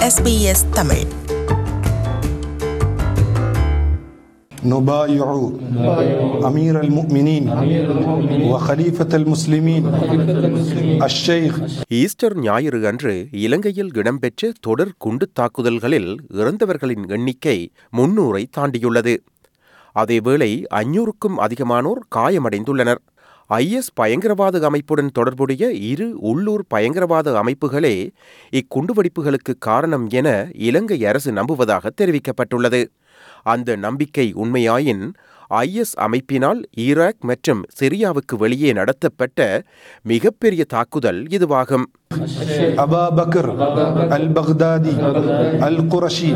SBS Tamil نبايع أمير المؤمنين وخليفة المسلمين الشيخ Easter ஞாயிறு அன்று இலங்கையில் இடம்பெற்ற தொடர் குண்டுத் தாக்குதல்களில் இறந்தவர்களின் எண்ணிக்கை முன்னூரை தாண்டியுள்ளது அதேவேளை அஞ்சூறுக்கும் அதிகமானோர் காயமடைந்துள்ளனர் ஐஎஸ் பயங்கரவாத அமைப்புடன் தொடர்புடைய இரு உள்ளூர் பயங்கரவாத அமைப்புகளே இக்குண்டுவெடிப்புகளுக்கு காரணம் என இலங்கை அரசு நம்புவதாக தெரிவிக்கப்பட்டுள்ளது அந்த நம்பிக்கை உண்மையாயின் ஐஎஸ் அமைப்பினால் ஈராக் மற்றும் சிரியாவுக்கு வெளியே நடத்தப்பட்ட மிகப்பெரிய தாக்குதல் இதுவாகும் أبا بكر البغدادي القرشي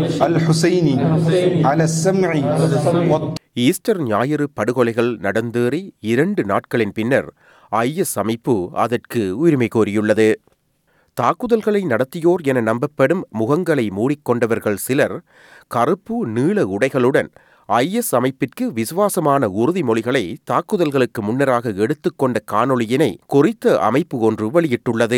الحسيني على السمع والط- ஈஸ்டர் ஞாயிறு படுகொலைகள் நடந்தேறி இரண்டு நாட்களின் பின்னர் ஐஎஸ் அமைப்பு அதற்கு உரிமை கோரியுள்ளது தாக்குதல்களை நடத்தியோர் என நம்பப்படும் முகங்களை மூடிக்கொண்டவர்கள் சிலர் கருப்பு நீள உடைகளுடன் ஐஎஸ் அமைப்பிற்கு விசுவாசமான உறுதிமொழிகளை தாக்குதல்களுக்கு முன்னராக எடுத்துக்கொண்ட காணொளியினை குறித்த அமைப்பு ஒன்று வெளியிட்டுள்ளது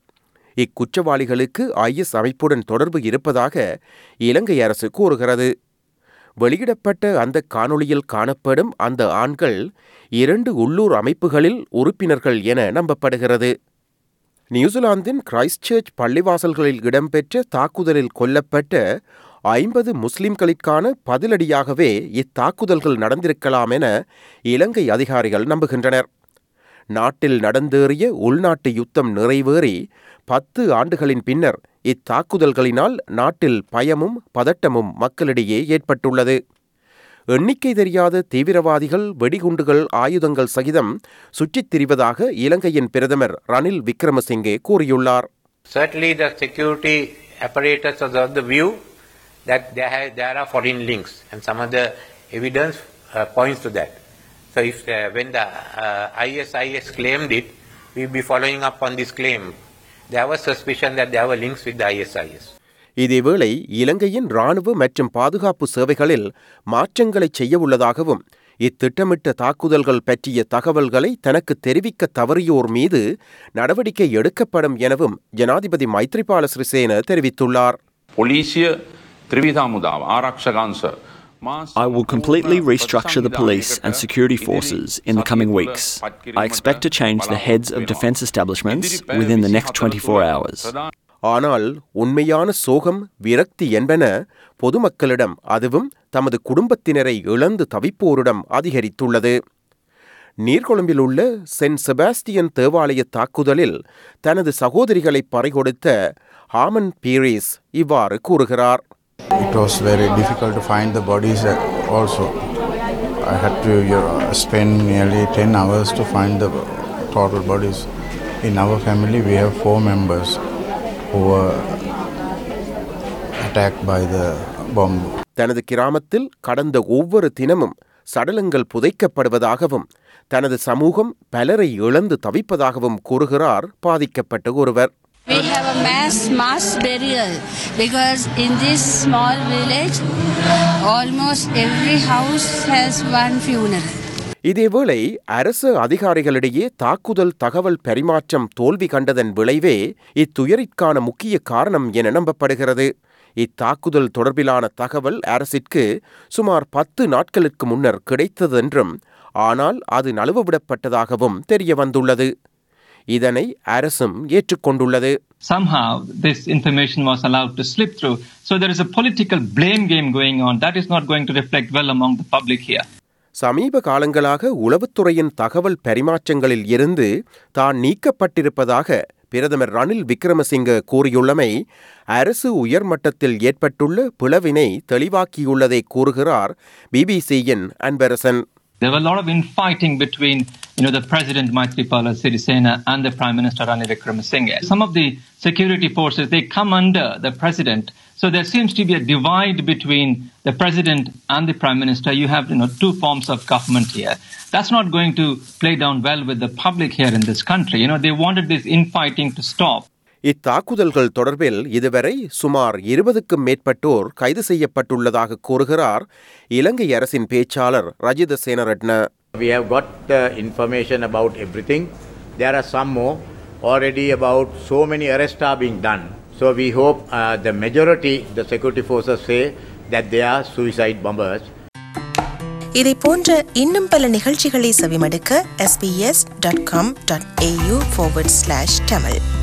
இக்குற்றவாளிகளுக்கு ஐஎஸ் அமைப்புடன் தொடர்பு இருப்பதாக இலங்கை அரசு கூறுகிறது வெளியிடப்பட்ட அந்த காணொளியில் காணப்படும் அந்த ஆண்கள் இரண்டு உள்ளூர் அமைப்புகளில் உறுப்பினர்கள் என நம்பப்படுகிறது நியூசிலாந்தின் கிரைஸ்ட் சர்ச் பள்ளிவாசல்களில் இடம்பெற்ற தாக்குதலில் கொல்லப்பட்ட ஐம்பது முஸ்லிம்களுக்கான பதிலடியாகவே இத்தாக்குதல்கள் நடந்திருக்கலாம் என இலங்கை அதிகாரிகள் நம்புகின்றனர் நாட்டில் நடந்தேறிய உள்நாட்டு யுத்தம் நிறைவேறி பத்து ஆண்டுகளின் பின்னர் இத்தாக்குதல்களினால் நாட்டில் பயமும் பதட்டமும் மக்களிடையே ஏற்பட்டுள்ளது எண்ணிக்கை தெரியாத தீவிரவாதிகள் வெடிகுண்டுகள் ஆயுதங்கள் சகிதம் சுற்றித் திரிவதாக இலங்கையின் பிரதமர் ரணில் விக்ரமசிங்கே கூறியுள்ளார் Certainly, the security apparatus was of the view that there, ha- there are foreign links, and some of the evidence uh, points to that. So, if uh, when the uh, ISIS claimed it, we'll be following up on this claim. There was suspicion that there were links with the ISIS. இதேவேளை இலங்கையின் இராணுவ மற்றும் பாதுகாப்பு சேவைகளில் மாற்றங்களை செய்ய உள்ளதாகவும் இத்திட்டமிட்ட தாக்குதல்கள் பற்றிய தகவல்களை தனக்கு தெரிவிக்க தவறியோர் மீது நடவடிக்கை எடுக்கப்படும் எனவும் ஜனாதிபதி மைத்ரிபால சிறிசேன தெரிவித்துள்ளார் පොලිසිය ත්‍රවිධ මුදාව ආරක්ෂකංශ I will completely restructure the police and security forces in the coming weeks. I expect to change the heads of defence establishments within the next 24 hours. ஆனால் உண்மையான சோகம் விரக்தி என்பன பொதுமக்களிடம் அதுவும் தமது குடும்பத்தினரை இழந்து தவிப்போரிடம் அதிகரித்துள்ளது நீர்கொழும்பில் உள்ள சென்ட் செபாஸ்டியன் தேவாலய தாக்குதலில் தனது சகோதரிகளை பறைகொடுத்த ஹாமன் பீரிஸ் இவ்வாறு கூறுகிறார் It was very difficult to find the bodies uh, also. I had to uh, spend nearly 10 hours to find the total bodies. In our family, we have four members who were attacked by the bomb. தனது கிராமத்தில் கடந்த ஒவ்வொரு தினமும் சடலங்கள் புதைக்கப்படுவதாகவும் தனது சமூகம் பலரை இழந்து தவிப்பதாகவும் கூறுகிறார் பாதிக்கப்பட்ட ஒருவர் We have a mass mass burial because in this small village, almost every house has one funeral. இதேவேளை அரசு அதிகாரிகளிடையே தாக்குதல் தகவல் பரிமாற்றம் தோல்வி கண்டதன் விளைவே இத்துயரிற்கான முக்கிய காரணம் என நம்பப்படுகிறது இத்தாக்குதல் தொடர்பிலான தகவல் அரசிற்கு சுமார் பத்து நாட்களுக்கு முன்னர் கிடைத்ததென்றும் ஆனால் அது நழுவவிடப்பட்டதாகவும் தெரிய வந்துள்ளது இதனை அரசும் ஏற்றுக்கொண்டுள்ளது somehow this information was allowed to slip through. So there is a political blame game going on. That is not going to reflect well among the public here. சமீப காலங்களாக உளவுத்துறையின் தகவல் பரிமாற்றங்களில் இருந்து தான் நீக்கப்பட்டிருப்பதாக பிரதமர் ரணில் விக்ரமசிங்க கூறியுள்ளமை அரசு உயர்மட்டத்தில் ஏற்பட்டுள்ள பிளவினை தெளிவாக்கியுள்ளதை கூறுகிறார் பிபிசியின் Anbarasan There were a lot of infighting between, you know, the President Maithripala Sirisena and the Prime Minister Ranil Wickremesinghe. Some of the security forces, they come under the President. So there seems to be a divide between the President and the Prime Minister. You have, you know, two forms of government here. That's not going to play down well with the public here in this country. You know, they wanted this infighting to stop. இத்தாக்குதல்கள் தொடர்பில் இதுவரை சுமார் இருபதுக்கும் மேற்பட்டோர் கைது செய்யப்பட்டுள்ளதாக கூறுகிறார் இலங்கை அரசின் பேச்சாளர் Rajitha Senaratne We have got the information about everything. There are some more. Already about so many arrests are being done. So we hope uh, the majority, the security forces say that they are suicide bombers. இதை போன்ற இன்னும் பல நிகழ்ச்சிகளை செவிமடுக்க sbs.com.au forward slash tamil